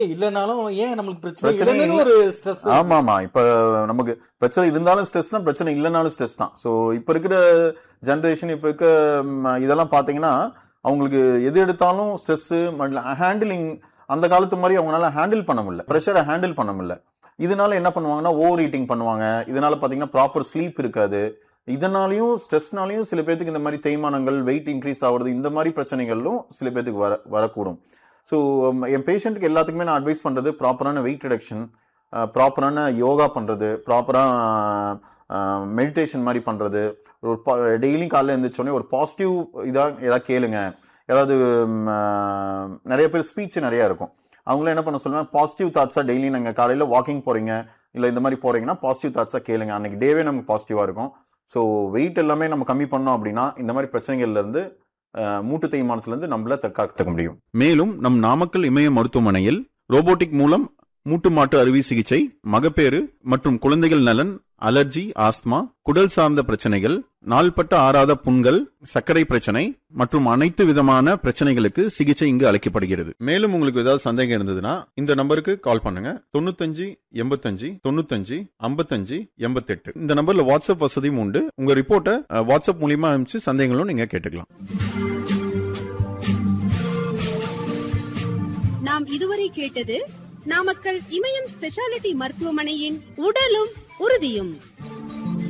இல்லனாலும் ஏன் நம்மளுக்கு பிரச்சனை பிரச்சனை இல்லைன்னு இல்ல. ஒரு ஸ்ட்ரெஸ் ஆமா ஆமா இப்ப நமக்கு பிரச்சனை இருந்தாலும் ஸ்ட்ரெஸ் தான் பிரச்சனை இல்லைனாலும் ஸ்ட்ரெஸ் தான் ஸோ இப்ப இருக்கிற ஜென்ரேஷன் இப்ப இருக்க ம், இதெல்லாம் பாத்தீங்கன்னா அவங்களுக்கு எது எடுத்தாலும் ஸ்ட்ரெஸ் ஹேண்டிலிங் அந்த காலத்து மாதிரி அவங்களால ஹேண்டில் பண்ண முடியல ப்ரெஷரை ஹேண்டில் பண்ண முடியல இதனால என்ன பண்ணுவாங்கன்னா ஓவர் ஈட்டிங் பண்ணுவாங்க இதனால பாத்தீங்கன்னா ப்ராப்பர் ஸ்லீப் இருக்காது இதனாலையும் ஸ்ட்ரெஸ்னாலையும் சில பேர்த்துக்கு இந்த மாதிரி தேய்மானங்கள் வெயிட் இன்க்ரீஸ் ஆகுறது இந்த மாதிரி பிரச்சனைகளும் சில பேர்த்துக்கு வர வரக்கூடும் ஸோ என் பேஷண்ட்டுக்கு எல்லாத்துக்குமே நான் அட்வைஸ் பண்ணுறது ப்ராப்பரான வெயிட் ரிடக்ஷன் ப்ராப்பரான யோகா பண்ணுறது ப்ராப்பராக மெடிடேஷன் மாதிரி பண்ணுறது ஒரு டெய்லியும் காலையில் எழுந்திரிச்சோடனே ஒரு பாசிட்டிவ் இதாக ஏதாவது கேளுங்க ஏதாவது ம், ஆஹ், நிறைய பேர் ஸ்பீச் நிறையா இருக்கும் அவங்களும் என்ன பண்ண சொல்லுவேன் பாசிட்டிவ் தாட்ஸாக டெய்லி நீங்கள் காலையில் வாக்கிங் போகிறீங்க இல்லை இந்த மாதிரி போகிறீங்கன்னா பாசிட்டிவ் தாட்ஸாக கேளுங்க அன்னைக்கு டேவே நமக்கு பாசிட்டிவாக இருக்கும் ஸோ வெயிட் எல்லாமே நம்ம கம்மி பண்ணோம் அப்படின்னா இந்த மாதிரி பிரச்சனைகள்லேருந்து மூட்டு தேய்மானத்துலேருந்து நம்மள தற்காத்துக்க முடியும் மேலும் நம் நாமக்கல் இமய மருத்துவமனையில் ரோபோட்டிக் மூலம் மூட்டு மாட்டு அறுவை சிகிச்சை மகப்பேறு மற்றும் குழந்தைகள் நலன் அலர்ஜி ஆஸ்துமா குடல் சார்ந்த பிரச்சனைகள் நாள்பட்ட ஆறாத புண்கள் சர்க்கரை பிரச்சனை மற்றும் அனைத்து விதமான பிரச்சனைகளுக்கு சிகிச்சை இங்கு அளிக்கப்படுகிறது மேலும் உங்களுக்கு ஏதாவது சந்தேகம் இருந்ததுன்னா இந்த நம்பருக்கு கால் பண்ணுங்க தொண்ணூத்தஞ்சு எண்பத்தஞ்சு தொண்ணூத்தஞ்சு ஐம்பத்தஞ்சு எண்பத்தெட்டு இந்த நம்பர்ல வாட்ஸ்அப் வசதியும் உண்டு உங்க ரிப்போர்ட்டை அஹ், வாட்ஸ்அப் மூலியமா அனுப்பிச்சு சந்தேகங்களும் நீங்க கேட்டுக்கலாம் நாம் இதுவரை கேட்டது நாமக்கல் இமயம் ஸ்பெஷாலிட்டி மருத்துவமனையின் உடலும் உறுதியும்